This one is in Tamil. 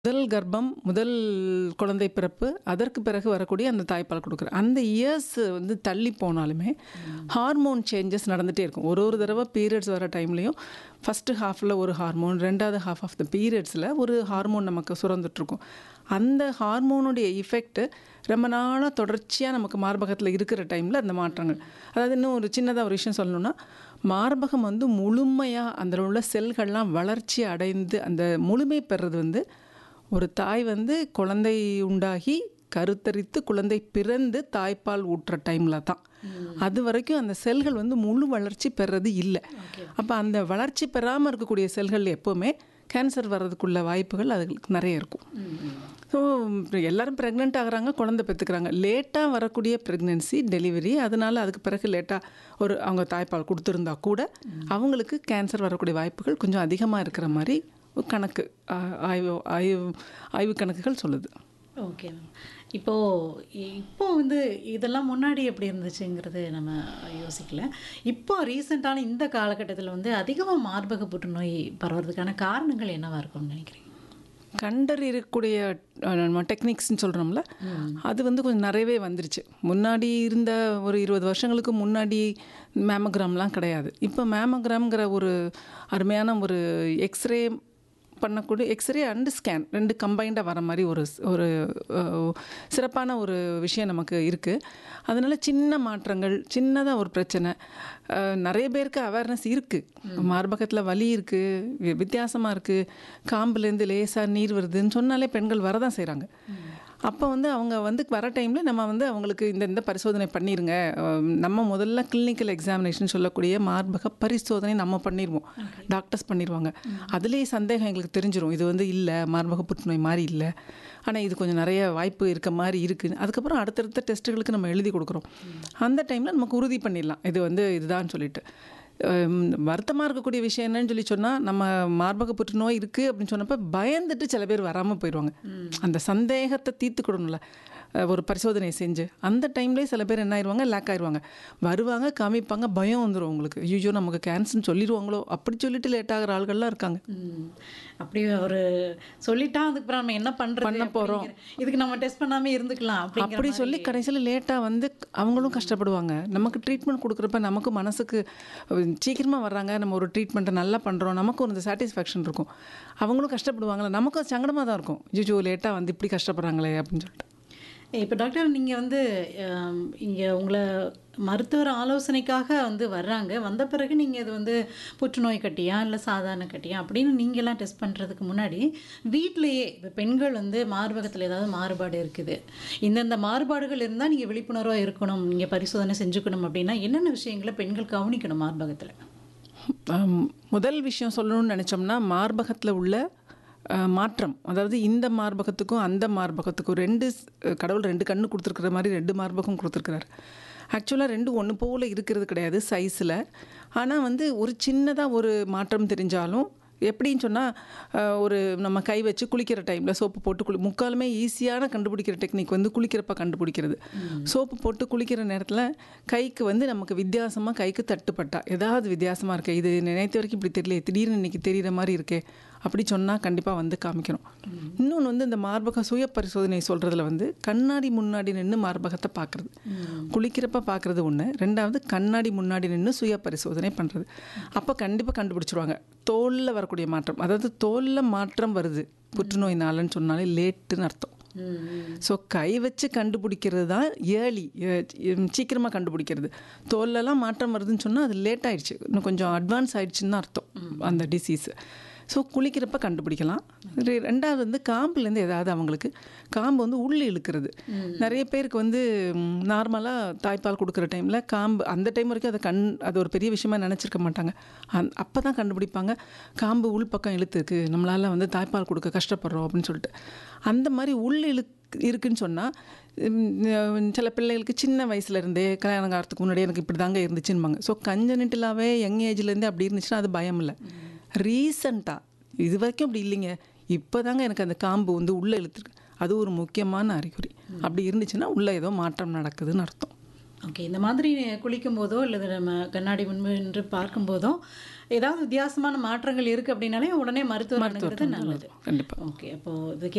முதல் கர்ப்பம், முதல் குழந்தை பிறப்பு, அதற்கு பிறகு வரக்கூடிய அந்த தாய்ப்பால் குடுக்குற அந்த இயர்ஸ் வந்து தள்ளி போனாலுமே, ஹார்மோன் சேஞ்சஸ் நடந்துட்டே இருக்கும். ஒரு ஒரு தடவ பீரியட்ஸ் வர டைம்லயும், ஃபர்ஸ்ட்டு ஹாஃப்ல ஒரு ஹார்மோன், 2வது ஹாஃப் ஆஃப் த பீரியட்ஸ்ல ஒரு ஹார்மோன் நமக்கு சுரந்துட்டுருக்கும். அந்த ஹார்மோனுடைய எஃபெக்ட் ரொம்ப நாளா தொடர்ச்சியா நமக்கு மார்பகத்தில இருக்கிற டைம்ல அந்த மாற்றங்கள். அதாவது இன்னும் ஒரு சின்னதா ஒரு விஷயம் சொல்லணும்னா, மார்பகம் வந்து முழுமையா அதில உள்ள செல்கள்லாம் வளர்ச்சி அடைந்து அந்த முழுமை பெறுறது வந்து, ஒரு தாய் வந்து குழந்தை உண்டாகி, கருத்தரித்து, குழந்தை பிறந்து தாய்ப்பால் ஊட்டுற டைம்ல தான். அதுவரைக்கும் அந்த செல்கள் வந்து முழு வளர்ச்சி பெறது இல்ல. அப்ப அந்த வளர்ச்சி பெறாம இருக்கக்கூடிய செல்கள் எப்பவுமே கேன்சர் வர்றதுக்குள்ள வாய்ப்புகள் அதுகளுக்கு நெறைய இருக்கும். ஸோ எல்லாரும் பிரெக்னன்ட் ஆகுறாங்க, குழந்தை பெத்துக்கிறாங்க. லேட்டா வரக்கூடிய பிரெக்னன்சி, டெலிவரி அதனால அதுக்கு பிறகு லேட்டா ஒரு அவங்க தாய்ப்பால் குடுத்திருந்தா கூட, அவங்களுக்கு கேன்சர் வரக்கூடிய வாய்ப்புகள் கொஞ்சம் அதிகமா இருக்கிற மாரி ஒரு கணக்கு ஆ ஆய்வு ஆய்வு ஆய்வு கணக்குகள் சொல்லுது. Okay ma'am. இப்போ இப்போ வந்து இதெல்லாம் முன்னாடி எப்படி இருந்துச்சுங்கிறது நம்ம யோசிக்கல. இப்போ ரீசென்ட்டான இந்த காலகட்டத்தில வந்து அதிகமா மார்பக புற்றுநோய் பரவுறதுக்கான காரணங்கள் என்னவா இருக்கும்னு நினைக்கிறீங்க? கண்டறியக்கூடிய அ நம்ம டெக்னிக்ஸ்ன்னு சொல்றோம்ல, அது வந்து கொஞ்சம் நெறையவே வந்துருச்சு. முன்னாடி இருந்த ஒரு 20 வருஷங்களுக்கு முன்னாடி மேமோகிராம்லாம் கிடையாது. இப்ப மேமோகிராம்ங்கிற ஒரு அருமையான ஒரு எக்ஸ்ரே பண்ணக்கூடிய எக்ஸ்ரே அண்ட் ஸ்கேன் 2 கம்பைன்டா வர மாரி ஒரு ஸ் ஒரு அ சிறப்பான ஒரு விஷயம் நமக்கு இருக்கு. அதனால சின்ன மாற்றங்கள், சின்னதா ஒரு பிரச்சனை, அ நெறைய பேருக்கு அவேர்னஸ் இருக்கு. மார்பகத்தில வலி இருக்கு, வி வித்தியாசமா இருக்கு, காம்புலேருந்து லேசா நீர் வருதுன்னு சொன்னாலே பெண்கள் வரதான் செய்றாங்க. அப்ப வந்து அவங்க வந்து வர டைம்ல நம்ம வந்து அவங்களுக்கு இந்த இந்த பரிசோதனை பண்ணிருங்க. அ நம்ம முதல்ல கிளினிக்கல் எக்ஸாமினேஷன் சொல்லக்கூடிய மார்பக பரிசோதனை நம்ம பண்ணிருவோம். டாக்டர்ஸ் பண்ணிருவாங்க. அதிலேயே சந்தேகம் எங்களுக்கு தெரிஞ்சிரும். இது வந்து இல்ல, மார்பக புற்றுநோய் மாரி இல்ல. ஆனா இது கொஞ்சம் நெறைய வாய்ப்பு இருக்க மாரி இருக்குன்னு. அதுக்கப்புறம் அடுத்தடுத்த டெஸ்ட்டுகளுக்கு நம்ம எழுதி குடுக்குறோம். அந்த டைம்ல நமக்கு உறுதி பண்ணிடலாம். இது வந்து இதுதான்னு சொல்லிட்டு. அம் வருத்தமா இருக்கக்கூடிய விஷயம் என்னன்னு சொல்லி சொன்னா, நம்ம மார்பக புற்றுநோய் இருக்கு அப்படின்னு சொன்னப்ப பயந்துட்டு சில பேர் வராம போயிருவாங்க. அந்த சந்தேகத்த தீர்த்துக்கிடணும்ல. அ ஒரு பரிசோதனை செஞ்சு. அந்த டைம்லயே சில பேர் என்ன ஆயிருவாங்க, லேக் ஆயிருவாங்க. வருவாங்க, காமிப்பாங்க, பயம் வந்துரும் அவங்களுக்கு. ஐய்யய்யோ! நமக்கு கேன்சர்ன்னு சொல்லிருவாங்களோ! அப்படி சொல்லிட்டு லேட் ஆகுற ஆள்கள்லாம் இருக்காங்க. ம். அப்படி ஒரு சொல்லிட்டா அதுக்கப்புறம் நம்ம என்ன பண்றது? பண்ண போறோம். அப்படிங்கிற இதுக்கு நம்ம டெஸ்ட் பண்ணாமயே இருந்துக்கலாம் அப்படிங்கிற அப்படி மாரி சொல்லி கடைசியில லேட்டா வந்து அவங்களும் கஷ்டப்படுவாங்க. நமக்கு ட்ரீட்மெண்ட் குடுக்குறப்ப நமக்கு மனசுக்கு சீக்கிரமா வர்றாங்க. நம்ம ஒரு ட்ரீட்மெண்ட்ட நல்லா பண்றோம். நமக்கும் ஒரு சாட்டிஸ்ஃபேக்ஷன் இருக்கும். அவங்களும் கஷ்டப்படுவாங்கல்ல. நமக்கும் சங்கடமா தான் இருக்கும். அய்யய்யோ! லேட்டா வந்து இப்படி கஷ்டப்படுறாங்களே அப்படின்னு சொல்லிட்டு. இப்போ டாக்டர் நீங்க வந்து அம் இங்க உங்கள மருத்துவர் ஆலோசனைக்காக வந்து வர்றாங்க. வந்த பிறகு நீங்க இது வந்து புற்றுநோய் கட்டியா, இல்ல சாதாரண கட்டியா அப்படின்னு நீங்கலாம் டெஸ்ட் பண்றதுக்கு முன்னாடி, வீட்லயே இப்ப பெண்கள் வந்து மார்பகத்தில ஏதாவது மாறுபாடு இருக்குது. இந்தந்த மாறுபாடுகள் இருந்தா நீங்க விழிப்புணர்வா இருக்கணும். நீங்க பரிசோதனை செஞ்சுக்கணும் அப்படின்னா, என்னென்ன விஷயங்கள பெண்கள் கவனிக்கணும் மார்பகத்தில? அம் முதல் விஷயம் சொல்லணும்னு நெனச்சோம்னா, மார்பகத்தில உள்ள அ மாற்றம். அதாவது இந்த மார்பகத்துக்கும், அந்த மார்பகத்துக்கும் 2 ஸ் கடவுள் 2 கண்ணு குடுத்துருக்கிற மாரி 2 மார்பகம் குடுத்துருக்கிறாரு. ஆக்சுவலா 2 ஒண்ணு போல இருக்கிறது கிடையாது சைஸ்ல. ஆனா வந்து ஒரு சின்னதா ஒரு மாற்றம் தெரிஞ்சாலும், எப்படின்னு சொன்னா, அ ஒரு நம்ம கை வச்சு குளிக்கிற டைம்ல சோப்பு போட்டு குளி முக்காலுமே ஈஸியான கண்டுபிடிக்கிற டெக்னிக் வந்து குளிக்கிறப்ப கண்டுபிடிக்கிறது. சோப்பு போட்டு குளிக்கிற நேரத்தில கைக்கு வந்து நமக்கு வித்தியாசமா கைக்கு தட்டுப்பட்டா, ஏதாவது வித்தியாசமா இருக்கே, இது நேத்து வரைக்கும் இப்படி தெரியலையே, திடீர்னு இன்னைக்கு தெரியிற மாரி இருக்கே, அப்படி சொன்னா கண்டிப்பா வந்து காமிக்கணும். இன்னொன்னு வந்து இந்த மார்பக சுய பரிசோதனை சொல்றதுல வந்து, கண்ணாடி முன்னாடி நின்னு மார்பகத்த பார்க்குறது. குளிக்கிறப்ப பார்க்குறது ஒண்ணு. 2வது கண்ணாடி முன்னாடி நின்னு சுய பரிசோதனை பண்றது. அப்ப கண்டிப்பா கண்டுபிடிச்சுருவாங்க. தோல்ல வரக்கூடிய மாற்றம். அதாவது தோல்ல மாற்றம் வருது. புற்றுநோயினாலன்னு சொன்னாலே லேட்டுன்னு அர்த்தம். ஸோ கை வச்சு கண்டுபிடிக்கிறது தான் ஏர்லி எ சீக்கிரமா கண்டுபிடிக்கிறது. தோல்லலாம் மாற்றம் வருதுன்னு சொன்னா, அது லேட் ஆயிடுச்சு. இன்னும் கொஞ்சம் அட்வான்ஸ் ஆயிடுச்சுன்னு தான் அர்த்தம். அந்த டிசீஸ். ஸோ குளிக்கிறப்ப கண்டுபிடிக்கலாம். ரெ 2வது வந்து காம்புலேருந்து ஏதாவது அவங்களுக்கு காம்பு வந்து உள்ள இழுக்கிறது. நெறைய பேருக்கு வந்து நார்மலா தாய்ப்பால் குடுக்குற டைம்ல காம்பு அந்த டைம் வரைக்கும் அத கண் அது ஒரு பெரிய விஷயமா நெனச்சிருக்க மாட்டாங்க. அந் அப்ப தான் கண்டுபிடிப்பாங்க. காம்பு உள் பக்கம் இழுத்துருக்கு. நம்மளால வந்து தாய்ப்பால் குடுக்க கஷ்டப்படுறோம் அப்படின்னு சொல்லிட்டு. அந்த மாரி உள் இழுக் இருக்குன்னு சொன்னா, ம் சில பிள்ளைகளுக்கு சின்ன வயசுல இருந்தே கல்யாணம் ஆகறதுக்கு முன்னாடியே எனக்கு இப்படி தாங்க இருந்துச்சுன்பாங்க. ஸோ கன்ஜெனிட்டலாவே யங் ஏஜ்லேருந்தே அப்படி இருந்துச்சுன்னா அது பயம் இல்ல. ரீசென்ட்டா இதுவரைக்கும் அப்படி இல்லைங்க. இப்பதாங்க எனக்கு அந்த காம்பு வந்து உள்ள இழுத்துருக்கு. அது ஒரு முக்கியமான அறிகுறி. அப்படி இருந்துச்சுன்னா, உள்ள ஏதோ மாற்றம் நடக்குதுன்னு அர்த்தம். ஓகே. இந்த மாதிரி குளிக்கும்போதோ, அல்லது நம்ம கண்ணாடி முன்பு நின்று பார்க்கும்போதோ, ஏதாவது வித்தியாசமான மாற்றங்கள் இருக்கு அப்படின்னாலே, உடனே மருத்துவர் அணுகுறது மருத்துவர்ட்ட நல்லது. கண்டிப்பா. ஓகே. அப்போ இதுக்கு